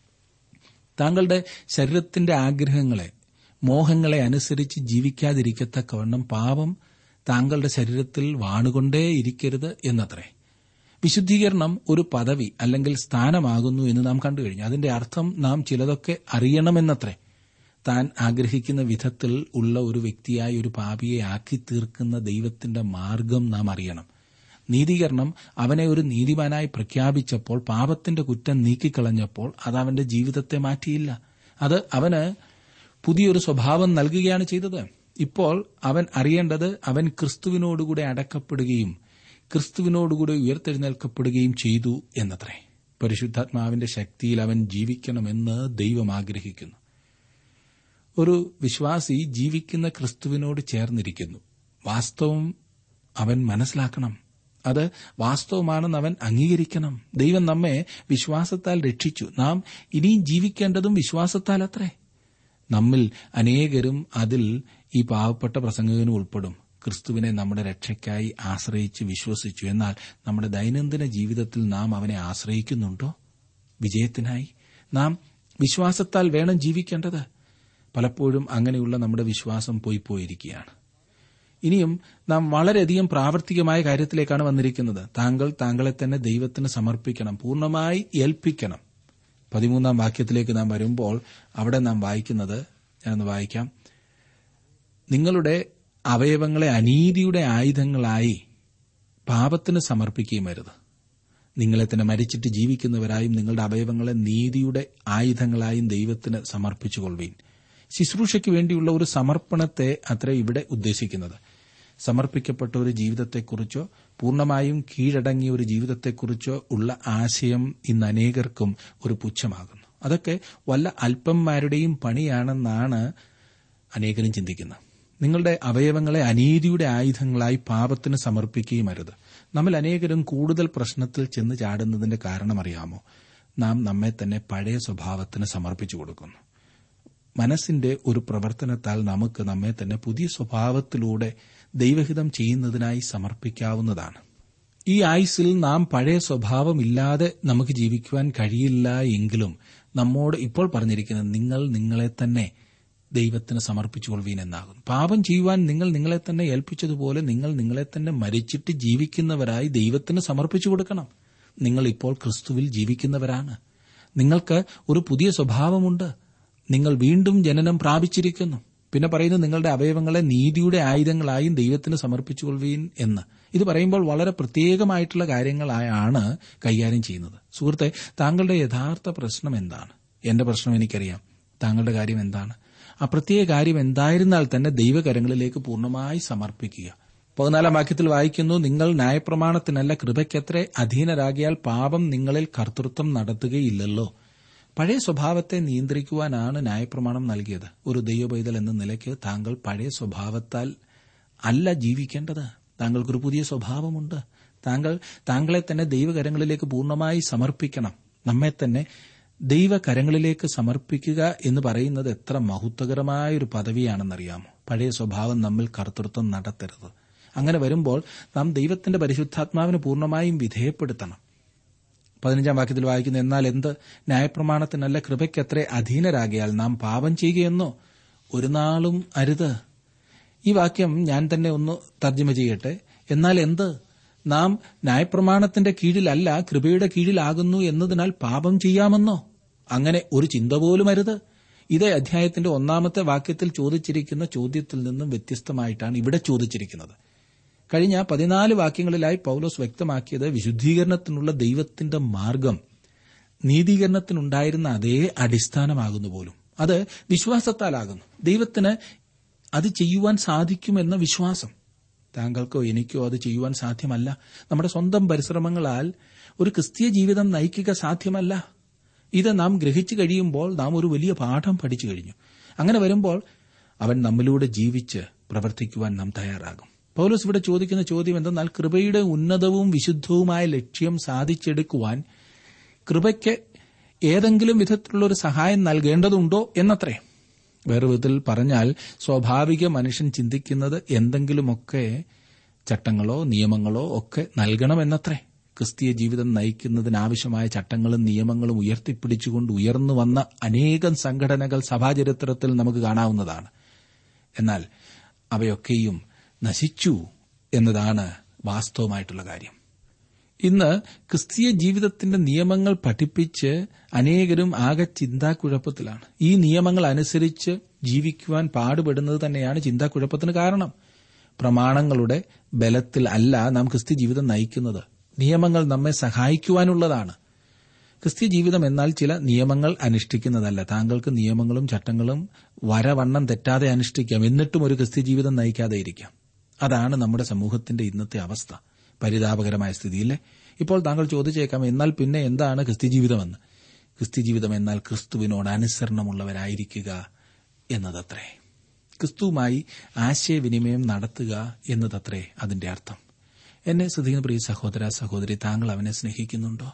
S1: താങ്കളുടെ ശരീരത്തിന്റെ ആഗ്രഹങ്ങളെ മോഹങ്ങളെ അനുസരിച്ച് ജീവിക്കാതിരിക്കത്തക്കവണ്ണം പാപം താങ്കളുടെ ശരീരത്തിൽ വാണുകൊണ്ടേ ഇരിക്കരുത് എന്നത്രേ വിശുദ്ധീകരണം ഒരു പദവി അല്ലെങ്കിൽ സ്ഥാനമാകുന്നു എന്ന് നാം കണ്ടു കഴിഞ്ഞു അതിന്റെ അർത്ഥം നാം ചിലതൊക്കെ അറിയണമെന്നത്രേ താൻ ആഗ്രഹിക്കുന്ന വിധത്തിൽ ഉള്ള ഒരു വ്യക്തിയായി ഒരു പാപിയെ ആക്കി തീർക്കുന്ന ദൈവത്തിന്റെ മാർഗം നാം അറിയണം നീതീകരണം അവനെ ഒരു നീതിമാനായി പ്രഖ്യാപിച്ചപ്പോൾ പാപത്തിന്റെ കുറ്റം നീക്കിക്കളഞ്ഞപ്പോൾ അത് അവന്റെ ജീവിതത്തെ മാറ്റിയില്ല അത് അവന് പുതിയൊരു സ്വഭാവം നൽകുകയാണ് ചെയ്തത് ഇപ്പോൾ അവൻ അറിയേണ്ടത് അവൻ ക്രിസ്തുവിനോടുകൂടെ അടക്കപ്പെടുകയും ക്രിസ്തുവിനോടുകൂടെ ഉയർത്തെഴുന്നേൽക്കപ്പെടുകയും ചെയ്തു എന്നത്രേ പരിശുദ്ധാത്മാവിന്റെ ശക്തിയിൽ അവൻ ജീവിക്കണമെന്ന് ദൈവം ആഗ്രഹിക്കുന്നു ഒരു വിശ്വാസി ജീവിക്കുന്ന ക്രിസ്തുവിനോട് ചേർന്നിരിക്കുന്നു വാസ്തവം അവൻ മനസ്സിലാക്കണം അത് വാസ്തവമാണെന്ന് അവൻ അംഗീകരിക്കണം ദൈവം നമ്മെ വിശ്വാസത്താൽ രക്ഷിച്ചു നാം ഇനിയും ജീവിക്കേണ്ടതും വിശ്വാസത്താൽ അത്രേ നമ്മിൽ അനേകരും അതിൽ ഈ പാവപ്പെട്ട പ്രസംഗകനും ഉൾപ്പെടും ക്രിസ്തുവിനെ നമ്മുടെ രക്ഷയ്ക്കായി ആശ്രയിച്ച് വിശ്വസിച്ചു എന്നാൽ നമ്മുടെ ദൈനംദിന ജീവിതത്തിൽ നാം അവനെ ആശ്രയിക്കുന്നുണ്ടോ വിജയത്തിനായി നാം വിശ്വാസത്താൽ വേണം ജീവിക്കേണ്ടത് പലപ്പോഴും അങ്ങനെയുള്ള നമ്മുടെ വിശ്വാസം പോയി പോയിരിക്കുകയാണ് ഇനിയും നാം വളരെയധികം പ്രാവർത്തികമായ കാര്യത്തിലേക്കാണ് വന്നിരിക്കുന്നത് താങ്കൾ താങ്കളെ തന്നെ ദൈവത്തിന് സമർപ്പിക്കണം പൂർണ്ണമായി ഏൽപ്പിക്കണം പതിമൂന്നാം വാക്യത്തിലേക്ക് നാം വരുമ്പോൾ അവിടെ നാം വായിക്കുന്നത് ഞാനൊന്ന് വായിക്കാം നിങ്ങളുടെ അവയവങ്ങളെ അനീതിയുടെ ആയുധങ്ങളായി പാപത്തിന് സമർപ്പിക്കുകയും വരുത് നിങ്ങളെ തന്നെ മരിച്ചിട്ട് ജീവിക്കുന്നവരായും നിങ്ങളുടെ അവയവങ്ങളെ നീതിയുടെ ആയുധങ്ങളായും ദൈവത്തിന് സമർപ്പിച്ചുകൊള്ളുവീൻ ശുശ്രൂഷയ്ക്ക് വേണ്ടിയുള്ള ഒരു സമർപ്പണത്തെ അത്ര ഇവിടെ ഉദ്ദേശിക്കുന്നത് സമർപ്പിക്കപ്പെട്ട ഒരു ജീവിതത്തെക്കുറിച്ചോ പൂർണ്ണമായും കീഴടങ്ങിയ ഒരു ജീവിതത്തെക്കുറിച്ചോ ഉള്ള ആശയം ഇന്ന് അനേകർക്കും ഒരു പുച്ഛമാകുന്നു അതൊക്കെ വല്ല അല്പന്മാരുടെയും പണിയാണെന്നാണ് അനേകരും ചിന്തിക്കുന്നത് നിങ്ങളുടെ അവയവങ്ങളെ അനീതിയുടെ ആയുധങ്ങളായി പാപത്തിന് സമർപ്പിക്കുകയും അരുത് നമ്മൾ അനേകരും കൂടുതൽ പ്രശ്നത്തിൽ ചെന്ന് ചാടുന്നതിന്റെ കാരണമറിയാമോ നാം നമ്മെ തന്നെ പഴയ സ്വഭാവത്തിന് സമർപ്പിച്ചു കൊടുക്കുന്നു മനസ്സിന്റെ ഒരു പ്രവർത്തനത്താൽ നമുക്ക് നമ്മെ തന്നെ പുതിയ സ്വഭാവത്തിലൂടെ ദൈവഹിതം ചെയ്യുന്നതിനായി സമർപ്പിക്കാവുന്നതാണ് ഈ ആയുസിൽ നാം പഴയ സ്വഭാവമില്ലാതെ നമുക്ക് ജീവിക്കുവാൻ കഴിയില്ല എങ്കിലും നമ്മോട് ഇപ്പോൾ പറഞ്ഞിരിക്കുന്നത് നിങ്ങൾ നിങ്ങളെ തന്നെ ദൈവത്തിന് സമർപ്പിച്ചുകൊള്ളുവീൻ എന്നാകുന്നു പാപം ചെയ്യുവാൻ നിങ്ങൾ നിങ്ങളെ തന്നെ ഏൽപ്പിച്ചതുപോലെ നിങ്ങൾ നിങ്ങളെ തന്നെ മരിച്ചിട്ട് ജീവിക്കുന്നവരായി ദൈവത്തിന് സമർപ്പിച്ചു കൊടുക്കണം നിങ്ങൾ ഇപ്പോൾ ക്രിസ്തുവിൽ ജീവിക്കുന്നവരാണ് നിങ്ങൾക്ക് ഒരു പുതിയ സ്വഭാവമുണ്ട് നിങ്ങൾ വീണ്ടും ജനനം പ്രാപിച്ചിരിക്കുന്നു പിന്നെ പറയുന്നത് നിങ്ങളുടെ അവയവങ്ങളെ നീതിയുടെ ആയുധങ്ങളായും ദൈവത്തിന് സമർപ്പിച്ചുകൊള്ളുവീൻ എന്ന് ഇത് പറയുമ്പോൾ വളരെ പ്രത്യേകമായിട്ടുള്ള കാര്യങ്ങളായാണ് കൈകാര്യം ചെയ്യുന്നത് സുഹൃത്തെ താങ്കളുടെ യഥാർത്ഥ പ്രശ്നം എന്താണ് എന്റെ പ്രശ്നം എനിക്കറിയാം താങ്കളുടെ കാര്യം എന്താണ് ആ പ്രത്യേക കാര്യം എന്തായിരുന്നാൽ തന്നെ ദൈവകരങ്ങളിലേക്ക് പൂർണ്ണമായി സമർപ്പിക്കുക പതിനാലാം വാക്യത്തിൽ വായിക്കുന്നു നിങ്ങൾ ന്യായപ്രമാണത്തിനല്ല കൃപയ്ക്കത്രേ അധീനരാകിയാൽ പാപം നിങ്ങളിൽ കർത്തൃത്വം നടത്തുകയില്ലല്ലോ പഴയ സ്വഭാവത്തെ നിയന്ത്രിക്കുവാനാണ് ന്യായപ്രമാണം നൽകിയത് ഒരു ദൈവപൈതൽ എന്ന നിലയ്ക്ക് താങ്കൾ പഴയ സ്വഭാവത്താൽ അല്ല ജീവിക്കേണ്ടത് താങ്കൾക്കൊരു പുതിയ സ്വഭാവമുണ്ട് താങ്കൾ താങ്കളെ തന്നെ ദൈവകരങ്ങളിലേക്ക് പൂർണ്ണമായി സമർപ്പിക്കണം നമ്മെ തന്നെ ദൈവകരങ്ങളിലേക്ക് സമർപ്പിക്കുക എന്ന് പറയുന്നത് എത്ര മഹത്വകരമായ ഒരു പദവിയാണെന്നറിയാമോ പഴയ സ്വഭാവം നമ്മിൽ കർത്തൃത്വം നടത്തരുത് അങ്ങനെ വരുമ്പോൾ നാം ദൈവത്തിന്റെ പരിശുദ്ധാത്മാവിന് പൂർണ്ണമായും വിധേയപ്പെടുത്തണം പതിനഞ്ചാം വാക്യത്തിൽ വായിക്കുന്നു എന്നാൽ എന്ത് ന്യായപ്രമാണത്തിനല്ല കൃപയ്ക്കത്രേ അധീനരാകിയാൽ നാം പാപം ചെയ്യുകയെന്നോ ഒരു നാളും അരുത് ഈ വാക്യം ഞാൻ തന്നെ ഒന്ന് തർജ്ജമ ചെയ്യട്ടെ എന്നാൽ എന്ത് നാം ന്യായപ്രമാണത്തിന്റെ കീഴിലല്ല കൃപയുടെ കീഴിലാകുന്നു എന്നതിനാൽ പാപം ചെയ്യാമെന്നോ അങ്ങനെ ഒരു ചിന്ത പോലും അരുത് ഇതേ അധ്യായത്തിന്റെ ഒന്നാമത്തെ വാക്യത്തിൽ ചോദിച്ചിരിക്കുന്ന ചോദ്യത്തിൽ നിന്നും വ്യത്യസ്തമായിട്ടാണ് ഇവിടെ ചോദിച്ചിരിക്കുന്നത് കഴിഞ്ഞ പതിനാല് വാക്യങ്ങളിലായി പൌലോസ് വ്യക്തമാക്കിയത് വിശുദ്ധീകരണത്തിനുള്ള ദൈവത്തിന്റെ മാർഗം നീതീകരണത്തിനുണ്ടായിരുന്ന അതേ അടിസ്ഥാനമാകുന്നു പോലും അത് വിശ്വാസത്താലാകുന്നു ദൈവത്തിന് അത് ചെയ്യുവാൻ സാധിക്കുമെന്ന വിശ്വാസം താങ്കൾക്കോ എനിക്കോ അത് ചെയ്യുവാൻ സാധ്യമല്ല നമ്മുടെ സ്വന്തം പരിശ്രമങ്ങളാൽ ഒരു ക്രിസ്തീയ ജീവിതം നയിക്കുക സാധ്യമല്ല ഇത് നാം ഗ്രഹിച്ചു കഴിയുമ്പോൾ നാം ഒരു വലിയ പാഠം പഠിച്ചു കഴിഞ്ഞു അങ്ങനെ വരുമ്പോൾ അവൻ നമ്മിലൂടെ ജീവിച്ച് പ്രവർത്തിക്കുവാൻ നാം തയ്യാറാകും പൗലോസ് ഇവിടെ ചോദിക്കുന്ന ചോദ്യം എന്തെന്നാൽ കൃപയുടെ ഉന്നതവും വിശുദ്ധവുമായ ലക്ഷ്യം സാധിച്ചെടുക്കുവാൻ കൃപയ്ക്ക് ഏതെങ്കിലും വിധത്തിലുള്ള ഒരു സഹായം നൽകേണ്ടതുണ്ടോ എന്നത്രേ വേറെ വിധത്തിൽ പറഞ്ഞാൽ സ്വാഭാവിക മനുഷ്യൻ ചിന്തിക്കുന്നത് എന്തെങ്കിലുമൊക്കെ ചട്ടങ്ങളോ നിയമങ്ങളോ ഒക്കെ നൽകണമെന്നത്രേ ക്രിസ്തീയ ജീവിതം നയിക്കുന്നതിനാവശ്യമായ ചട്ടങ്ങളും നിയമങ്ങളും ഉയർത്തിപ്പിടിച്ചുകൊണ്ട് ഉയർന്നു വന്ന അനേകം സംഘടനകൾ സഭാചരിത്രത്തിൽ നമുക്ക് കാണാവുന്നതാണ് എന്നാൽ അവയൊക്കെയും നശിച്ചു എന്നതാണ് വാസ്തവമായിട്ടുള്ള കാര്യം ഇന്ന് ക്രിസ്തീയ ജീവിതത്തിന്റെ നിയമങ്ങൾ പഠിപ്പിച്ച് അനേകരും ആകെ ചിന്താക്കുഴപ്പത്തിലാണ് ഈ നിയമങ്ങൾ അനുസരിച്ച് ജീവിക്കുവാൻ പാടുപെടുന്നത് തന്നെയാണ് ചിന്താക്കുഴപ്പത്തിന് കാരണം പ്രമാണങ്ങളുടെ ബലത്തിൽ അല്ല നാം ക്രിസ്ത്യ ജീവിതം നയിക്കുന്നത് നിയമങ്ങൾ നമ്മെ സഹായിക്കുവാനുള്ളതാണ് ക്രിസ്ത്യ ജീവിതം എന്നാൽ ചില നിയമങ്ങൾ അനുഷ്ഠിക്കുന്നതല്ല താങ്കൾക്ക് നിയമങ്ങളും ചട്ടങ്ങളും വരവണ്ണം തെറ്റാതെ അനുഷ്ഠിക്കാം എന്നിട്ടും ഒരു ക്രിസ്ത്യ ജീവിതം നയിക്കാതെ ഇരിക്കാം അതാണ് നമ്മുടെ സമൂഹത്തിന്റെ ഇന്നത്തെ അവസ്ഥ പരിതാപകരമായ സ്ഥിതിയില്ലേ ഇപ്പോൾ താങ്കൾ ചോദിച്ചേക്കാം എന്നാൽ പിന്നെ എന്താണ് ക്രിസ്ത്യ ജീവിതമെന്ന് ക്രിസ്ത്യ ജീവിതം എന്നാൽ ക്രിസ്തുവിനോട് അനുസരണമുള്ളവരായിരിക്കുക എന്നതത്രേ ക്രിസ്തുവുമായി ആശയവിനിമയം നടത്തുക എന്നതത്രേ അതിന്റെ അർത്ഥം എന്നെ ശ്രദ്ധിക്കുന്ന പ്രിയ സഹോദര സഹോദരി താങ്കൾ അവനെ സ്നേഹിക്കുന്നുണ്ടോ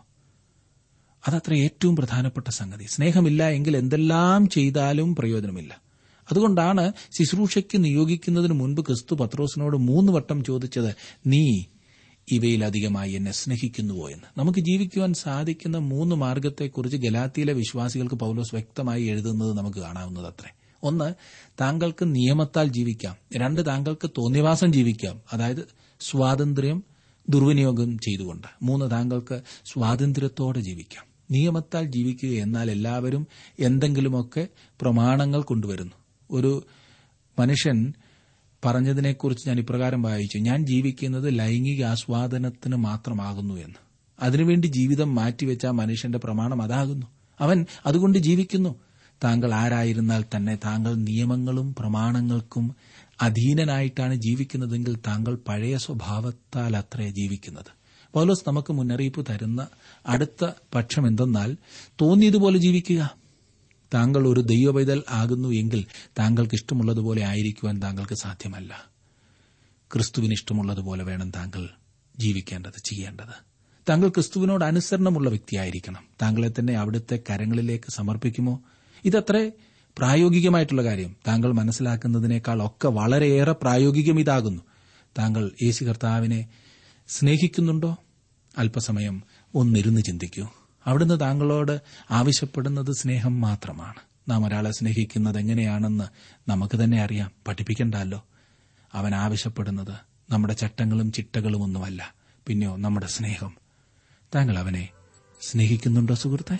S1: അതത്ര ഏറ്റവും പ്രധാനപ്പെട്ട സംഗതി സ്നേഹമില്ല എങ്കിൽ എന്തെല്ലാം ചെയ്താലും പ്രയോജനമില്ല അതുകൊണ്ടാണ് ശുശ്രൂഷയ്ക്ക് നിയോഗിക്കുന്നതിന് മുൻപ് ക്രിസ്തു പത്രോസിനോട് മൂന്ന് വട്ടം ചോദിച്ചത് നീ ഇവയിലധികമായി എന്നെ സ്നേഹിക്കുന്നുവോ എന്ന് നമുക്ക് ജീവിക്കുവാൻ സാധിക്കുന്ന മൂന്ന് മാർഗത്തെക്കുറിച്ച് ഗലാത്തിയിലെ വിശ്വാസികൾക്ക് പൌലോസ് വ്യക്തമായി എഴുതുന്നത് നമുക്ക് കാണാവുന്നത് അത്രേ ഒന്ന് താങ്കൾക്ക് നിയമത്താൽ ജീവിക്കാം രണ്ട് താങ്കൾക്ക് തോന്നിവാസം ജീവിക്കാം അതായത് സ്വാതന്ത്ര്യം ദുർവിനിയോഗം ചെയ്തുകൊണ്ട് മൂന്ന് താങ്കൾക്ക് സ്വാതന്ത്ര്യത്തോടെ ജീവിക്കാം നിയമത്താൽ ജീവിക്കുക എന്നാൽ എല്ലാവരും എന്തെങ്കിലുമൊക്കെ പ്രമാണങ്ങൾ കൊണ്ടുവരുന്നു ഒരു മനുഷ്യൻ പറഞ്ഞതിനെക്കുറിച്ച് ഞാൻ ഇപ്രകാരം വായിച്ചു ഞാൻ ജീവിക്കുന്നത് ലൈംഗിക ആസ്വാദനത്തിന് മാത്രമാകുന്നു എന്ന് അതിനുവേണ്ടി ജീവിതം മാറ്റിവെച്ച ആ മനുഷ്യന്റെ പ്രമാണം അതാകുന്നു അവൻ അതുകൊണ്ട് ജീവിക്കുന്നു താങ്കൾ ആരായിരുന്നാൽ തന്നെ താങ്കൾ നിയമങ്ങളും പ്രമാണങ്ങൾക്കും അധീനനായിട്ടാണ് ജീവിക്കുന്നതെങ്കിൽ താങ്കൾ പഴയ സ്വഭാവത്താൽ അത്രേ ജീവിക്കുന്നത് പൗലോസ് നമുക്ക് മുന്നറിയിപ്പ് തരുന്ന അടുത്ത പക്ഷം എന്തെന്നാൽ തോന്നിയതുപോലെ ജീവിക്കുക താങ്കൾ ഒരു ദൈവപൈതൽ ആകുന്നു എങ്കിൽ താങ്കൾക്ക് ഇഷ്ടമുള്ളതുപോലെ ആയിരിക്കുവാൻ താങ്കൾക്ക് സാധ്യമല്ല ക്രിസ്തുവിന് ഇഷ്ടമുള്ളതുപോലെ വേണം താങ്കൾ ജീവിക്കേണ്ടത് ചെയ്യേണ്ടത് താങ്കൾ ക്രിസ്തുവിനോട് അനുസരണമുള്ള വ്യക്തിയായിരിക്കണം താങ്കളെ തന്നെ അവിടുത്തെ കരങ്ങളിലേക്ക് സമർപ്പിക്കുമോ ഇതത്രേ പ്രായോഗികമായിട്ടുള്ള കാര്യം താങ്കൾ മനസ്സിലാക്കുന്നതിനേക്കാൾ ഒക്കെ വളരെയേറെ പ്രായോഗികം ഇതാകുന്നു താങ്കൾ യേശു കർത്താവിനെ സ്നേഹിക്കുന്നുണ്ടോ അല്പസമയം ഒന്നിരുന്ന് ചിന്തിക്കൂ അവിടുന്ന് താങ്കളോട് ആവശ്യപ്പെടുന്നത് സ്നേഹം മാത്രമാണ് നാം ഒരാളെ സ്നേഹിക്കുന്നത് എങ്ങനെയാണെന്ന് നമുക്ക് തന്നെ അറിയാം പഠിപ്പിക്കണ്ടല്ലോ അവൻ ആവശ്യപ്പെടുന്നത് നമ്മുടെ ചട്ടങ്ങളും ചിട്ടകളും ഒന്നുമല്ല പിന്നെയോ നമ്മുടെ സ്നേഹം താങ്കൾ അവനെ സ്നേഹിക്കുന്നുണ്ടോ സുഹൃത്തെ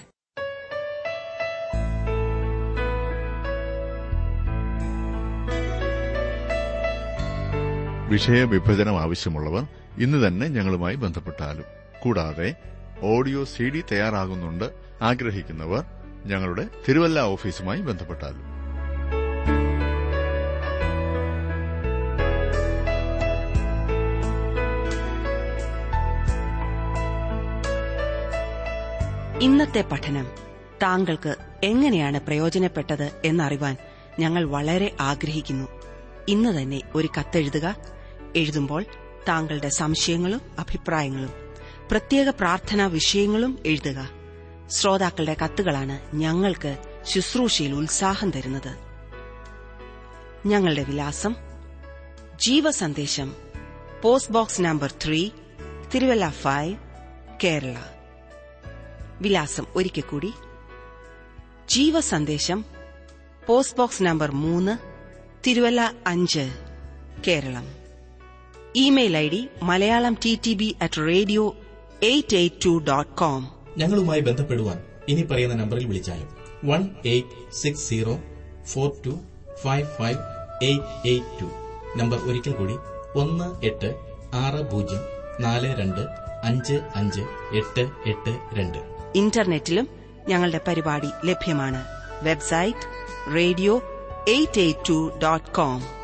S3: വിഷയവിഭജനം ആവശ്യമുള്ളവർ ഇന്ന് തന്നെ ഞങ്ങളുമായി ബന്ധപ്പെട്ടാലും കൂടാതെ ഓഡിയോ സി ഡി തയ്യാറാകുന്നുണ്ട് ആഗ്രഹിക്കുന്നവർ ഞങ്ങളുടെ തിരുവല്ല ഓഫീസുമായി ബന്ധപ്പെട്ടാലും
S2: ഇന്നത്തെ പഠനം താങ്കൾക്ക് എങ്ങനെയാണ് പ്രയോജനപ്പെട്ടത് എന്നറിവാൻ ഞങ്ങൾ വളരെ ആഗ്രഹിക്കുന്നു ഇന്ന് തന്നെ ഒരു കത്തെഴുതുക എഴുതുമ്പോൾ താങ്കളുടെ സംശയങ്ങളും അഭിപ്രായങ്ങളും പ്രത്യേക പ്രാർത്ഥനാ വിഷയങ്ങളും എഴുതുക ശ്രോതാക്കളുടെ കത്തുകളാണ് ഞങ്ങൾക്ക് ശുശ്രൂഷയിൽ ഉത്സാഹം തരുന്നത് ഞങ്ങളുടെ വിലാസം ജീവസന്ദേശം post box number three Thiruvalla five Kerala വിലാസം ഒരിക്കൽ കൂടി ജീവസന്ദേശം പോസ്റ്റ് ബോക്സ് നമ്പർ മൂന്ന് തിരുവല്ല അഞ്ച് Keralam email I D Malayalam T T B at radio eight eight two dot com
S4: ഞങ്ങളുമായി ബന്ധപ്പെടുവാൻ ഇനി പറയുന്ന നമ്പറിൽ വിളിച്ചാലും one eight six zero four two five five eight eight two number ഒരിക്കൽ കൂടി ഒന്ന് എട്ട് ആറ് പൂജ്യം നാല് രണ്ട് അഞ്ച് അഞ്ച് എട്ട് എട്ട് രണ്ട്
S2: ഇന്റർനെറ്റിലും ഞങ്ങളുടെ പരിപാടി ലഭ്യമാണ് website radio eight eight two dot com